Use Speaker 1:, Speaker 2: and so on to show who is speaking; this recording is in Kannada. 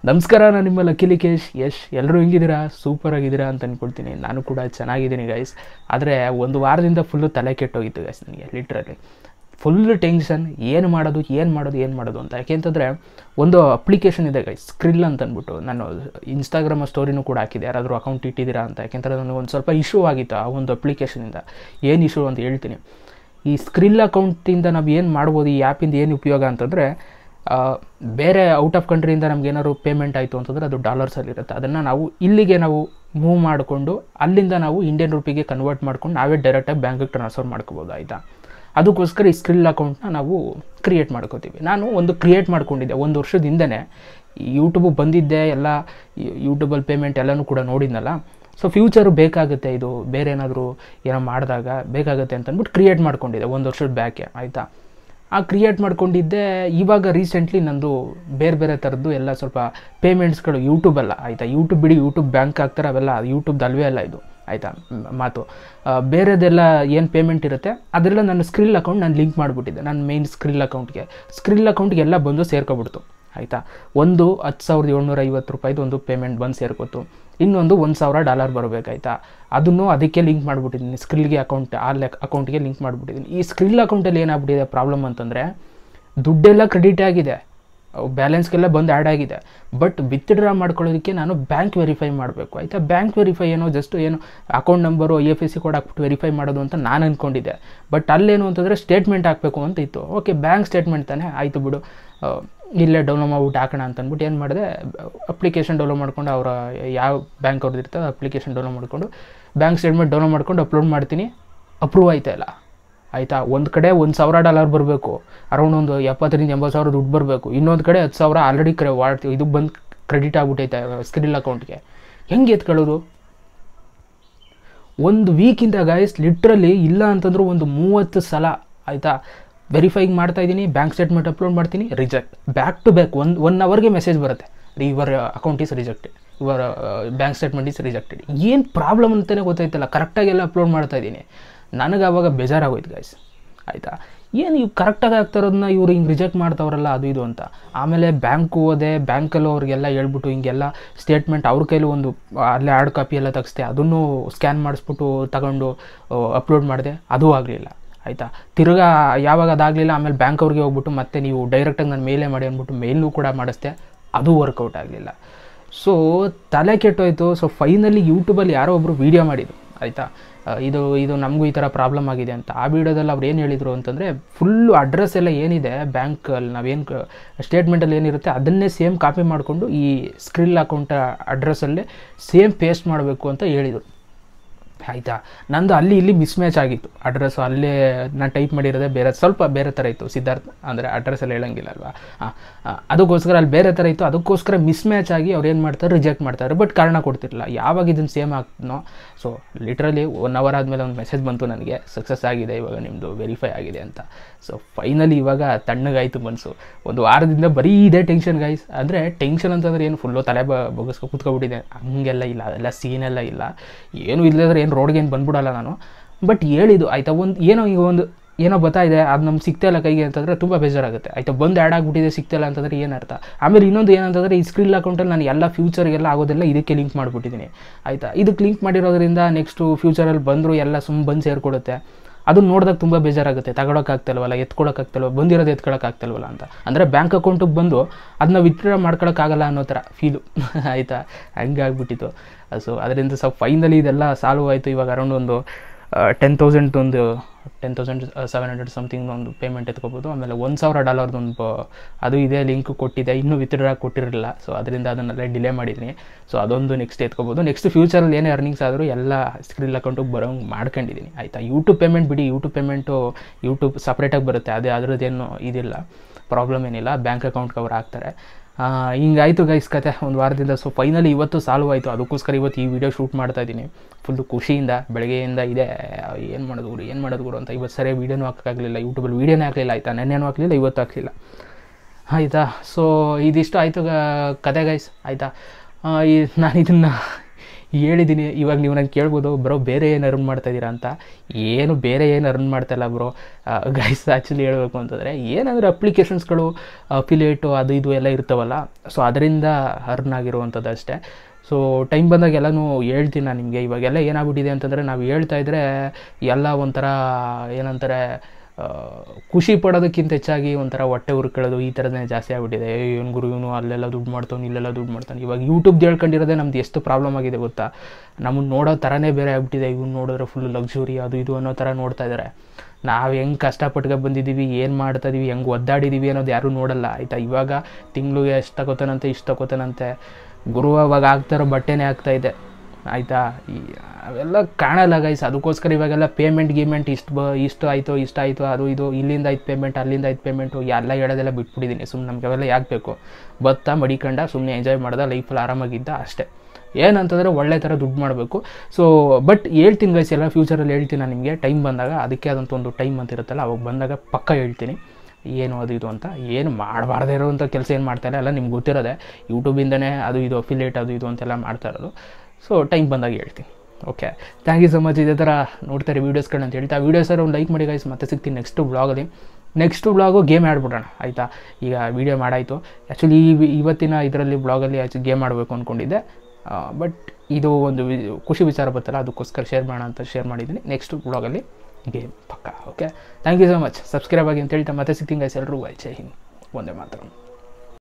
Speaker 1: ನಮಸ್ಕಾರ ನಾನು ನಿಮ್ಮ ಲಕ್ಕಿ ಲಿಕೇಶ್ ಯಶ್ ಎಲ್ಲರೂ ಹೆಂಗಿದ್ದೀರಾ ಸೂಪರ್ ಆಗಿದ್ದೀರಾ ಅಂತ ಅಂದ್ಕೊಳ್ತೀನಿ ನಾನು ಕೂಡ ಚೆನ್ನಾಗಿದ್ದೀನಿ ಗೈಸ್ ಆದರೆ ಒಂದು ವಾರದಿಂದ ಫುಲ್ಲು ತಲೆ ಕೆಟ್ಟೋಗಿತ್ತು ಗೈಸ್ ನನಗೆ ಲಿಟ್ರಲಿ ಫುಲ್ ಟೆನ್ಷನ್ ಏನು ಮಾಡೋದು ಏನು ಮಾಡೋದು ಏನು ಮಾಡೋದು ಅಂತ ಯಾಕೆಂತಂದರೆ ಒಂದು ಅಪ್ಲಿಕೇಶನ್ ಇದೆ ಗೈಸ್ ಸ್ಕ್ರಿಲ್ ಅಂತ ಅಂದ್ಬಿಟ್ಟು ನಾನು ಇನ್ಸ್ಟಾಗ್ರಾಮ್ ಸ್ಟೋರಿನೂ ಕೂಡ ಹಾಕಿದೆ ಯಾರಾದರೂ ಅಕೌಂಟ್ ಇಟ್ಟಿದ್ದೀರಾ ಅಂತ ಯಾಕೆಂದರೆ ನನಗೆ ಒಂದು ಸ್ವಲ್ಪ ಇಶ್ಯೂ ಆಗಿತ್ತು ಆ ಒಂದು ಅಪ್ಲಿಕೇಶನಿಂದ ಏನು ಇಶ್ಯೂ ಅಂತ ಹೇಳ್ತೀನಿ ಈ ಸ್ಕ್ರಿಲ್ ಅಕೌಂಟಿಂದ ನಾವು ಏನು ಮಾಡ್ಬೋದು ಈ ಆ್ಯಪಿಂದ ಏನು ಉಪಯೋಗ ಅಂತಂದರೆ ಆ, ಬೇರೆ ಔಟ್ ಆಫ್ ಕಂಟ್ರಿಯಿಂದ ನಮ್ಗೆ ಏನಾದ್ರು ಪೇಮೆಂಟ್ ಆಯಿತು ಅಂತಂದರೆ ಅದು ಡಾಲರ್ಸಲ್ಲಿರುತ್ತೆ ಅದನ್ನು ನಾವು ಇಲ್ಲಿಗೆ ನಾವು ಮೂವ್ ಮಾಡಿಕೊಂಡು ಅಲ್ಲಿಂದ ನಾವು ಇಂಡಿಯನ್ ರುಪಿಗೆ ಕನ್ವರ್ಟ್ ಮಾಡ್ಕೊಂಡು ನಾವೇ ಡೈರೆಕ್ಟಾಗಿ ಬ್ಯಾಂಕಿಗೆ ಟ್ರಾನ್ಸ್ಫರ್ ಮಾಡ್ಕೋಬೋದು ಆಯಿತಾ ಅದಕ್ಕೋಸ್ಕರ ಈ ಸ್ಕ್ರಿಲ್ ಅಕೌಂಟ್ನ ನಾವು ಕ್ರಿಯೇಟ್ ಮಾಡ್ಕೋತೀವಿ ನಾನು ಒಂದು ಕ್ರಿಯೇಟ್ ಮಾಡ್ಕೊಂಡಿದ್ದೆ ಒಂದು ವರ್ಷದ ಹಿಂದೆನೇ ಯೂಟ್ಯೂಬು ಬಂದಿದ್ದೆ ಎಲ್ಲ ಯೂಟ್ಯೂಬಲ್ಲಿ ಪೇಮೆಂಟ್ ಎಲ್ಲನೂ ಕೂಡ ನೋಡಿದ್ನಲ್ಲ ಸೊ ಫ್ಯೂಚರು ಬೇಕಾಗುತ್ತೆ ಇದು ಬೇರೆ ಏನಾದರೂ ಏನೋ ಮಾಡಿದಾಗ ಬೇಕಾಗುತ್ತೆ ಅಂತ ಅಂದ್ಬಿಟ್ಟು ಕ್ರಿಯೇಟ್ ಮಾಡ್ಕೊಂಡಿದ್ದೆ ಒಂದು ವರ್ಷದ ಬ್ಯಾಕೆ ಆಯಿತಾ ಆ ಕ್ರಿಯೇಟ್ ಮಾಡ್ಕೊಂಡಿದ್ದೆ ಇವಾಗ ರೀಸೆಂಟ್ಲಿ ನಂದು ಬೇರೆ ಬೇರೆ ಥರದ್ದು ಎಲ್ಲ ಸ್ವಲ್ಪ ಪೇಮೆಂಟ್ಸ್ಗಳು ಯೂಟ್ಯೂಬಲ್ಲ ಆಯಿತಾ ಯೂಟ್ಯೂಬ್ ಬಿಡಿ ಯೂಟ್ಯೂಬ್ ಬ್ಯಾಂಕ್ ಹಾಕ್ತಾರೆ ಅವೆಲ್ಲ ಯೂಟ್ಯೂಬ್ದು ಅಲ್ವೇ ಅಲ್ಲ ಇದು ಆಯಿತಾ ಮ್- ಮಾತು ಆ, ಬೇರೆದೆಲ್ಲ ಏನು ಪೇಮೆಂಟ್ ಇರುತ್ತೆ ಅದೆಲ್ಲ ನನ್ನ ಸ್ಕ್ರಿಲ್ ಅಕೌಂಟ್ ನಾನು ಲಿಂಕ್ ಮಾಡಿಬಿಟ್ಟಿದ್ದೆ ನನ್ನ ಮೇನ್ ಸ್ಕ್ರಿಲ್ ಅಕೌಂಟ್ಗೆ ಸ್ಕ್ರಿಲ್ ಅಕೌಂಟ್ಗೆ ಎಲ್ಲ ಬಂದು ಸೇರ್ಕೊಬಿಡ್ತು ಆಯಿತಾ ಒಂದು ಹತ್ತು ಸಾವಿರದ ಏಳ್ನೂರ ಐವತ್ತು ರೂಪಾಯಿದು ಒಂದು ಪೇಮೆಂಟ್ ಬಂದು ಸೇರ್ಕೊತು ಇನ್ನೊಂದು ಒಂದು ಸಾವಿರ ಡಾಲರ್ ಬರಬೇಕಾಯ್ತಾ ಅದನ್ನು ಅದಕ್ಕೆ ಲಿಂಕ್ ಮಾಡಿಬಿಟ್ಟಿದ್ದೀನಿ ಸ್ಕ್ರಿಲ್ಗೆ ಅಕೌಂಟ್ ಆ ಲೆಕ್ ಅಕೌಂಟ್ಗೆ ಲಿಂಕ್ ಮಾಡಿಬಿಟ್ಟಿದ್ದೀನಿ ಈ ಸ್ಕ್ರಿಲ್ ಅಕೌಂಟಲ್ಲಿ ಏನಾಗ್ಬಿಟ್ಟಿದೆ ಪ್ರಾಬ್ಲಮ್ ಅಂತಂದರೆ ದುಡ್ಡೆಲ್ಲ ಕ್ರೆಡಿಟ್ ಆಗಿದೆ ಬ್ಯಾಲೆನ್ಸ್ಗೆಲ್ಲ ಬಂದು ಆ್ಯಡ್ ಆಗಿದೆ ಬಟ್ ವಿತ್ಡ್ರಾ ಮಾಡ್ಕೊಳ್ಳೋದಕ್ಕೆ ನಾನು ಬ್ಯಾಂಕ್ ವೆರಿಫೈ ಮಾಡಬೇಕು ಆಯಿತಾ ಬ್ಯಾಂಕ್ ವೆರಿಫೈ ಏನೋ ಜಸ್ಟ್ ಏನು account number I F S C code ಹಾಕ್ಬಿಟ್ಟು ವೆರಿಫೈ ಮಾಡೋದು ಅಂತ ನಾನು ಅಂದ್ಕೊಂಡಿದ್ದೆ ಬಟ್ ಅಲ್ಲೇನು ಅಂತಂದರೆ ಸ್ಟೇಟ್ಮೆಂಟ್ ಹಾಕಬೇಕು ಅಂತ ಇತ್ತು ಓಕೆ ಬ್ಯಾಂಕ್ ಸ್ಟೇಟ್ಮೆಂಟ್ ತಾನೇ ಆಯಿತು ಬಿಡು ಆ, ಇಲ್ಲೇ ಡೌನ್ಲೋಡ್ ಮಾಡ್ಬಿಟ್ಟು ಹಾಕೋಣ ಅಂತ ಅಂದ್ಬಿಟ್ಟು ಏನು ಮಾಡಿದೆ ಅಪ್ಲಿಕೇಶನ್ ಡೌನ್ಲೋಡ್ ಮಾಡ್ಕೊಂಡು ಅವರ ಯಾವ ಬ್ಯಾಂಕ್ ಅವ್ರದ್ದು ಇರ್ತದೆ ಅಪ್ಲಿಕೇಶನ್ ಡೌನ್ಲೋಡ್ ಮಾಡಿಕೊಂಡು ಬ್ಯಾಂಕ್ ಸ್ಟೇಟ್ಮೆಂಟ್ ಡೌನ್ಲೋಡ್ ಮಾಡ್ಕೊಂಡು ಅಪ್ಲೋಡ್ ಮಾಡ್ತೀನಿ ಅಪ್ರೂವ್ ಆಯ್ತಾ ಇಲ್ಲ ಆಯಿತಾ ಒಂದು ಕಡೆ ಒಂದು ಸಾವಿರ ಡಾಲರ್ ಬರಬೇಕು ಅರೌಂಡ್ ಒಂದು ಎಪ್ಪತ್ತರಿಂದ ಎಂಬತ್ತು ಸಾವಿರ ದುಡ್ಡು ಬರಬೇಕು ಇನ್ನೊಂದು ಕಡೆ ಹತ್ತು ಸಾವಿರ ಆಲ್ರೆಡಿ ಕ್ರೆ ವಾಡ್ ಇದು ಬಂದು ಕ್ರೆಡಿಟ್ ಆಗ್ಬಿಟ್ಟೈತೆ ಸ್ಕ್ರಿಲ್ ಅಕೌಂಟ್ಗೆ ಹೆಂಗೆ ಎತ್ಕೊಳ್ಳೋದು ಒಂದು ವೀಕಿಂದ ಗೈಸ್ ಲಿಟ್ರಲಿ ಇಲ್ಲ ಅಂತಂದ್ರೂ ಒಂದು ಮೂವತ್ತು ಸಲ ಆಯಿತಾ ವೆರಿಫೈಗ್ ಮಾಡ್ತಾ ಇದ್ದೀನಿ ಬ್ಯಾಂಕ್ ಸ್ಟೇಟ್ಮೆಂಟ್ ಅಪ್ಲೋಡ್ ಮಾಡ್ತೀನಿ reject back to back one one ಅವರ್ಗೆ ಮೆಸೇಜ್ ಬರುತ್ತೆ your account is rejected your bank statement is rejected ಏನು ಪ್ರಾಬ್ಲಮ್ ಅಂತಲೇ ಗೊತ್ತಾಯ್ತಲ್ಲ ಕರೆಕ್ಟಾಗಿ ಎಲ್ಲ ಅಪ್ಲೋಡ್ ಮಾಡ್ತಾ ಇದ್ದೀನಿ ನನಗೆ ಅವಾಗ ಬೇಜಾರಾಗೋಯ್ತು ಗೈಸ್ ಆಯಿತಾ ಏನು ಇವು ಕರೆಕ್ಟಾಗಿ ಆಗ್ತಾ ಇರೋದನ್ನ ಇವ್ರು ಹಿಂಗೆ ರಿಜೆಕ್ಟ್ ಮಾಡ್ತಾವ್ರಲ್ಲ ಅದು ಇದು ಅಂತ ಆಮೇಲೆ ಬ್ಯಾಂಕು ಹೋದೆ ಬ್ಯಾಂಕಲ್ಲೂ ಅವ್ರಿಗೆಲ್ಲ ಹೇಳ್ಬಿಟ್ಟು ಹಿಂಗೆಲ್ಲ ಸ್ಟೇಟ್ಮೆಂಟ್ ಅವ್ರ ಕೈಲಿ ಒಂದು ಅಲ್ಲೇ ಹಾರ್ಡ್ ಕಾಪಿ ಎಲ್ಲ ತೆಗಿಸ್ದೆ ಅದನ್ನು ಸ್ಕ್ಯಾನ್ ಮಾಡಿಸ್ಬಿಟ್ಟು ತಗೊಂಡು ಅಪ್ಲೋಡ್ ಮಾಡಿದೆ ಅದೂ ಆಗಲಿಲ್ಲ ಆಯಿತಾ ತಿರ್ಗಾ ಯಾವಾಗ ಅದಾಗಲಿಲ್ಲ ಆಮೇಲೆ ಬ್ಯಾಂಕ್ ಅವ್ರಿಗೆ ಹೋಗ್ಬಿಟ್ಟು ಮತ್ತೆ ನೀವು ಡೈರೆಕ್ಟಾಗಿ ನಾನು ಮೇಲೇ ಮಾಡಿ ಅಂದ್ಬಿಟ್ಟು ಮೇಲ್ನೂ ಕೂಡ ಮಾಡಿಸ್ದೆ ಅದು ವರ್ಕೌಟ್ ಆಗಲಿಲ್ಲ ಸೊ ತಲೆ ಕೆಟ್ಟೋಯ್ತು ಸೊ ಫೈನಲಿ ಯೂಟ್ಯೂಬಲ್ಲಿ ಯಾರೋ ಒಬ್ಬರು ವೀಡಿಯೋ ಮಾಡಿದ್ರು ಆಯಿತಾ ಆ, ಇದು ಇದು ನಮಗೂ ಈ ಥರ ಪ್ರಾಬ್ಲಮ್ ಆಗಿದೆ ಅಂತ ಆ ವಿಡಿಯೋದಲ್ಲಿ ಅವ್ರು ಏನು ಹೇಳಿದರು ಅಂತಂದರೆ ಫುಲ್ಲು ಅಡ್ರೆಸ್ ಎಲ್ಲ ಏನಿದೆ ಬ್ಯಾಂಕಲ್ಲಿ ನಾವೇನು ಸ್ಟೇಟ್ಮೆಂಟಲ್ಲಿ ಏನಿರುತ್ತೆ ಅದನ್ನೇ ಸೇಮ್ ಕಾಪಿ ಮಾಡಿಕೊಂಡು ಈ ಸ್ಕ್ರಿಲ್ ಅಕೌಂಟ್ ಅಡ್ರೆಸ್ಸಲ್ಲೇ ಸೇಮ್ ಪೇಸ್ಟ್ ಮಾಡಬೇಕು ಅಂತ ಹೇಳಿದರು ಆಯಿತಾ ನಂದು ಅಲ್ಲಿ ಇಲ್ಲಿ ಮಿಸ್ ಮ್ಯಾಚ್ ಆಗಿತ್ತು ಅಡ್ರೆಸ್ಸು ಅಲ್ಲೇ ನಾನು ಟೈಪ್ ಮಾಡಿರೋದೇ ಬೇರೆ ಸ್ವಲ್ಪ ಬೇರೆ ಥರ ಇತ್ತು ಸಿದ್ಧಾರ್ಥ್ ಅಂದರೆ ಅಡ್ರೆಸ್ ಎಲ್ಲ ಹೇಳಂಗಿಲ್ಲ ಅಲ್ವಾ ಹಾಂ ಅದಕ್ಕೋಸ್ಕರ ಅಲ್ಲಿ ಬೇರೆ ಥರ ಇತ್ತು ಅದಕ್ಕೋಸ್ಕರ ಮಿಸ್ ಮ್ಯಾಚ್ ಆಗಿ ಅವ್ರು ಏನು ಮಾಡ್ತಾರೆ ರಿಜೆಕ್ಟ್ ಮಾಡ್ತಾರೆ ಬಟ್ ಕಾರಣ ಕೊಡ್ತಿರಲಿಲ್ಲ ಯಾವಾಗ ಇದನ್ನು ಸೇಮ್ ಆಗ್ತನೋ ಸೊ ಲಿಟ್ರಲಿ ಒನ್ ಅವರ್ ಆದಮೇಲೆ ಒಂದು ಮೆಸೇಜ್ ಬಂತು ನನಗೆ ಸಕ್ಸಸ್ ಆಗಿದೆ ಇವಾಗ ನಿಮ್ಮದು ವೆರಿಫೈ ಆಗಿದೆ ಅಂತ ಸೊ ಫೈನಲಿ ಇವಾಗ ತಣ್ಣಗಾಯಿತು ಮನಸ್ಸು ಒಂದು ವಾರದಿಂದ ಬರೀ ಇದೇ ಟೆನ್ಷನ್ ಗೈಸ್ ಅಂದರೆ ಟೆನ್ಷನ್ ಅಂತಂದ್ರೆ ಏನು ಫುಲ್ಲು ತಲೆ ಬ ಬಗ್ಗಿಸ್ಕೊ ಕೂತ್ಕೊಬಿಟ್ಟಿದೆ ಹಂಗೆಲ್ಲ ಇಲ್ಲ ಅದೆಲ್ಲ ಸೀನೆಲ್ಲ ಇಲ್ಲ ಏನು ಇಲ್ಲದ್ರೆ ಏನು ರೋಡ್ಗೆ ಏನು ಬಂದ್ಬಿಡಲ್ಲ ನಾನು ಬಟ್ ಹೇಳಿದ್ದು ಆಯಿತಾ ಒಂದು ಏನೋ ಈಗ ಒಂದು ಏನೋ ಬರ್ತಾ ಇದೆ ಅದು ನಮ್ಗೆ ಸಿಗ್ತಾ ಇಲ್ಲ ಕೈಗೆ ಅಂತಂದರೆ ತುಂಬ ಬೇಜಾರಾಗುತ್ತೆ ಆಯಿತಾ ಬಂದು ಆ್ಯಡ್ ಆಗಿಬಿಟ್ಟಿದೆ ಸಿಗ್ತಾ ಇಲ್ಲ ಅಂತಂದರೆ ಏನು ಅರ್ಥ ಆಮೇಲೆ ಇನ್ನೊಂದು ಏನಂತಂದರೆ ಈ ಸ್ಕ್ರಿಲ್ ಅಕೌಂಟಲ್ಲಿ ನಾನು ಎಲ್ಲ ಫ್ಯೂಚರ್ಗೆಲ್ಲ ಆಗೋದೆಲ್ಲ ಇದಕ್ಕೆ ಲಿಂಕ್ ಮಾಡಿಬಿಟ್ಟಿದ್ದೀನಿ ಆಯಿತಾ ಇದಕ್ಕೆ ಲಿಂಕ್ ಮಾಡಿರೋದ್ರಿಂದ ನೆಕ್ಸ್ಟು ಫ್ಯೂಚರಲ್ಲಿ ಬಂದರೂ ಎಲ್ಲ ಸುಮ್ಮ ಬಂದು ಸೇರಿಕೊಡುತ್ತೆ ಅದನ್ನ ನೋಡಿದಾಗ ತುಂಬ ಬೇಜಾರಾಗುತ್ತೆ ತಗೊಳಕ್ಕಾಗ್ತಲ್ವಲ್ಲ ಎತ್ಕೊಳಕ್ಕಾಗ್ತಲ್ವ ಬಂದಿರೋದು ಎತ್ಕೊಳಕ್ಕಾಗ್ತಲ್ವಲ್ಲ ಅಂತ ಅಂದರೆ ಬ್ಯಾಂಕ್ ಅಕೌಂಟಿಗೆ ಬಂದು ಅದನ್ನ ವಿತ್ಡ್ರಾ ಮಾಡ್ಕೊಳಕ್ಕಾಗಲ್ಲ ಅನ್ನೋ ಥರ ಫೀಲು ಆಯಿತಾ ಹಂಗೆ ಆಗ್ಬಿಟ್ಟಿತ್ತು ಸೊ ಅದರಿಂದ ಸ್ವಲ್ಪ ಫೈನಲಿ ಇದೆಲ್ಲ ಸಾಲ್ವ್ ಆಯಿತು ಇವಾಗ ಅರೌಂಡ್ ಒಂದು ಟೆನ್ ತೌಸಂಡ್ ಒಂದು ten thousand seven hundred something ಒಂದು ಪೇಮೆಂಟ್ ಎತ್ಕೋಬೋದು ಆಮೇಲೆ ಒಂದು ಸಾವಿರ ಡಾಲರ್ದು ಒಂದು ಅದು ಇದೇ ಲಿಂಕ್ ಕೊಟ್ಟಿದೆ ಇನ್ನೂ ವಿತ್ಡ್ರಾ ಕೊಟ್ಟಿರಲಿಲ್ಲ ಸೊ ಅದರಿಂದ ಅದನ್ನೆಲ್ಲ ಡಿಲೇ ಮಾಡಿದ್ದೀನಿ ಸೊ ಅದೊಂದು ನೆಕ್ಸ್ಟ್ ಎತ್ಕೋಬೋದು ನೆಕ್ಸ್ಟ್ ಫ್ಯೂಚರಲ್ಲಿ ಏನೇ ಅರ್ನಿಂಗ್ಸ್ ಆದರೂ ಎಲ್ಲ ಸ್ಕ್ರಿಲ್ ಅಕೌಂಟಿಗೆ ಬರೋಂಗೆ ಮಾಡ್ಕೊಂಡಿದ್ದೀನಿ ಆಯಿತಾ ಯೂಟ್ಯೂಬ್ ಪೇಮೆಂಟ್ ಬಿಡಿ ಯೂಟ್ಯೂಬ್ ಪೇಮೆಂಟು ಯೂಟ್ಯೂಬ್ ಸಪ್ರೇಟಾಗಿ ಬರುತ್ತೆ ಅದೇ ಅದರದ್ದೇನು ಇದಿಲ್ಲ ಪ್ರಾಬ್ಲಮ್ ಏನಿಲ್ಲ ಬ್ಯಾಂಕ್ ಅಕೌಂಟ್ಗೆ ಅವ್ರು ಹಾಕ್ತಾರೆ ಆ, ಹಿಂಗಾಯ್ತು ಗೈಸ್ ಕತೆ ಒಂದು ವಾರದಿಂದ ಸೊ ಫೈನಲಿ ಇವತ್ತು ಸಾಲ್ವ್ ಆಯಿತು ಅದಕ್ಕೋಸ್ಕರ ಇವತ್ತು ಈ ವಿಡಿಯೋ ಶೂಟ್ ಮಾಡ್ತಾ ಇದ್ದೀನಿ ಫುಲ್ಲು ಖುಷಿಯಿಂದ ಬೆಳಗ್ಗೆಯಿಂದ ಇದೆ ಏನು ಮಾಡೋದು ಗುರು ಏನು ಮಾಡೋದು ಗುರು ಅಂತ ಇವತ್ತು ಸರಿಯಾಗಿ ವೀಡಿಯೋನೂ ಹಾಕೋಕ್ಕಾಗಲಿಲ್ಲ ಯೂಟ್ಯೂಬಲ್ಲಿ ವೀಡಿಯೋನೇ ಹಾಕಲಿಲ್ಲ ಆಯಿತಾ ನೆನ್ನೆನೂ ಹಾಕಲಿಲ್ಲ ಇವತ್ತು ಹಾಕಲಿಲ್ಲ ಆಯಿತಾ ಸೊ ಇದಿಷ್ಟು ಆಯಿತು ಗ- ಕತೆ ಗೈಸ್ ಆಯಿತಾ ಈ ನಾನು ಇದನ್ನು ಹೇಳಿದ್ದೀನಿ ಇವಾಗ ನೀವು ನಂಗೆ ಕೇಳ್ಬೋದು ಬ್ರೋ ಬೇರೆ ಏನು ಅರ್ನ್ ಮಾಡ್ತಾ ಇದ್ದೀರಾ ಅಂತ ಏನು ಬೇರೆ ಏನು ಅರ್ನ್ ಮಾಡ್ತಾ ಇಲ್ಲ ಬ್ರೋ ಗೈಸ್ ಆ್ಯಕ್ಚುಲಿ ಹೇಳಬೇಕು ಅಂತಂದರೆ ಏನಂದರೆ ಅಪ್ಲಿಕೇಶನ್ಸ್ಗಳು ಅಫಿಲಿಯೇಟು ಅದು ಇದು ಎಲ್ಲ ಇರ್ತಾವಲ್ಲ ಸೊ ಅದರಿಂದ ಅರ್ನ್ ಆಗಿರುವಂಥದ್ದು ಅಷ್ಟೇ ಸೊ ಟೈಮ್ ಬಂದಾಗ ಎಲ್ಲನೂ ಹೇಳ್ತೀನಿ ನಾನು ನಿಮಗೆ ಇವಾಗೆಲ್ಲ ಏನಾಗ್ಬಿಟ್ಟಿದೆ ಅಂತಂದರೆ ನಾವು ಹೇಳ್ತಾ ಇದ್ದರೆ ಎಲ್ಲ ಒಂಥರ ಏನಂತಾರೆ ಆ, ಖುಷಿ ಪಡೋದಕ್ಕಿಂತ ಹೆಚ್ಚಾಗಿ ಒಂಥರ ಹೊಟ್ಟೆ ಉರ್ಕೊಳ್ಳೋದು ಈ ಥರದೇ ಜಾಸ್ತಿ ಆಗ್ಬಿಟ್ಟಿದೆ ಏನು ಗುರು ಇವನು ಅಲ್ಲೆಲ್ಲ ದುಡ್ಡು ಮಾಡ್ತಾನೆ ಇಲ್ಲೆಲ್ಲ ದುಡ್ಡು ಮಾಡ್ತಾನೆ ಇವಾಗ ಯೂಟ್ಯೂಬ್ದು ಹೇಳ್ಕೊಂಡಿರೋದೇ ನಮ್ದು ಎಷ್ಟು ಪ್ರಾಬ್ಲಮ್ ಆಗಿದೆ ಗೊತ್ತಾ ನಮ್ಮನ್ನು ನೋಡೋ ಥರನೇ ಬೇರೆ ಆಗ್ಬಿಟ್ಟಿದೆ ಇವ್ನು ನೋಡಿದ್ರೆ ಫುಲ್ ಲಕ್ಸುರಿ ಅದು ಇದು ಅನ್ನೋ ಥರ ನೋಡ್ತಾ ಇದ್ದಾರೆ ನಾವು ಹೆಂಗೆ ಕಷ್ಟಪಟ್ಕೊಂಡು ಬಂದಿದ್ದೀವಿ ಏನು ಮಾಡ್ತಾ ಇದೀವಿ ಹೆಂಗೆ ಒದ್ದಾಡಿದ್ದೀವಿ ಅನ್ನೋದು ಯಾರೂ ನೋಡಲ್ಲ ಆಯಿತಾ ಇವಾಗ ತಿಂಗಳಿಗೆ ಎಷ್ಟು ತಗೋತಾನಂತೆ ಇಷ್ಟು ತಗೋತಾನಂತೆ ಗುರು ಅವಾಗ ಆಗ್ತಾರೋ ಬಟ್ಟೆನೇ ಆಗ್ತಾ ಇದೆ ಆಯಿತಾ ಈ ಅವೆಲ್ಲ ಕಾಣಲ್ಲ ಗೈಸ್ ಅದಕ್ಕೋಸ್ಕರ ಇವಾಗೆಲ್ಲ ಪೇಮೆಂಟ್ ಗೀಮೆಂಟ್ ಇಷ್ಟು ಬ ಇಷ್ಟು ಆಯಿತು ಇಷ್ಟು ಆಯಿತು ಅದು ಇದು ಇಲ್ಲಿಂದ ಆಯ್ತು ಪೇಮೆಂಟ್ ಅಲ್ಲಿಂದ ಆಯ್ತು ಪೇಮೆಂಟು ಎಲ್ಲ ಹೇಳೋದೆಲ್ಲ ಬಿಟ್ಬಿಟ್ಟಿದ್ದೀನಿ ಸುಮ್ಮನೆ ನಮ್ಗೆ ಅವೆಲ್ಲ ಯಾಕೆ ಬೇಕು ಬತ್ತಾ ಮಡಿಕಂಡ ಸುಮ್ಮನೆ ಎಂಜಾಯ್ ಮಾಡ್ದೆ ಲೈಫಲ್ಲಿ ಆರಾಮಾಗಿದ್ದ ಅಷ್ಟೇ ಏನಂತಂದರೆ ಒಳ್ಳೆ ಥರ ದುಡ್ಡು ಮಾಡಬೇಕು ಸೊ ಬಟ್ ಹೇಳ್ತೀನಿ ಗೈಸ್ ಎಲ್ಲ ಫ್ಯೂಚರಲ್ಲಿ ಹೇಳ್ತೀನಿ ನಾನು ನಿಮಗೆ ಟೈಮ್ ಬಂದಾಗ ಅದಕ್ಕೆ ಆದಂಥ ಒಂದು ಟೈಮ್ ಅಂತ ಇರುತ್ತಲ್ಲ ಅವಾಗ ಬಂದಾಗ ಪಕ್ಕ ಹೇಳ್ತೀನಿ ಏನು ಅದು ಇದು ಅಂತ ಏನು ಮಾಡಬಾರ್ದೇ ಇರೋವಂಥ ಕೆಲಸ ಏನು ಮಾಡ್ತಾ ಇಲ್ಲ ಎಲ್ಲ ನಿಮ್ಗೆ ಗೊತ್ತಿರೋದೆ ಯೂಟ್ಯೂಬಿಂದನೇ ಅದು ಇದು ಅಫಿಲಿಯೇಟ್ ಅದು ಇದು ಅಂತೆಲ್ಲ ಮಾಡ್ತಾ ಇರೋದು ಸೊ ಟೈಮ್ ಬಂದಾಗ ಹೇಳ್ತೀನಿ okay thank you so much ಇದೇ ಥರ ನೋಡ್ತಾರೆ ವೀಡಿಯೋಸ್ಗಳನ್ನ ಅಂತ ಹೇಳ್ತಾ ವೀಡಿಯೋಸಲ್ಲಿ ಒಂದು ಲೈಕ್ ಮಾಡಿ ಗೈಸ್ ಮತ್ತೆ ಸಿಗ್ತೀನಿ ನೆಕ್ಸ್ಟ್ ಬ್ಲಾಗಲ್ಲಿ ನೆಕ್ಸ್ಟ್ ಬ್ಲಾಗು ಗೇಮ್ ಆಡ್ಬಿಡೋಣ ಆಯಿತಾ ಈಗ ವೀಡಿಯೋ ಮಾಡಾಯಿತು ಆ್ಯಕ್ಚುಲಿ ಈ ಇವತ್ತಿನ ಇದರಲ್ಲಿ ಬ್ಲಾಗಲ್ಲಿ ಆ್ಯಕ್ಚುಲಿ ಗೇಮ್ ಆಡಬೇಕು ಅಂದ್ಕೊಂಡಿದ್ದೆ ಬಟ್ ಇದು ಒಂದು ವಿ- ಖುಷಿ ವಿಚಾರ ಬರ್ತಲ್ಲ ಅದಕ್ಕೋಸ್ಕರ ಶೇರ್ ಮಾಡೋಣ ಅಂತ ಶೇರ್ ಮಾಡಿದ್ದೀನಿ ನೆಕ್ಸ್ಟ್ ಬ್ಲಾಗಲ್ಲಿ ಗೇಮ್ ಪಕ್ಕ okay thank you so much subscribe ಆಗಿ ಅಂತ ಹೇಳ್ತಾ ಮತ್ತೆ ಸಿಗ್ತೀನಿ ಗೈಸ್ ಎಲ್ಲರೂ ಜೈ ಹಿಂದ್ ಒಂದೇ ಮಾತ್ರ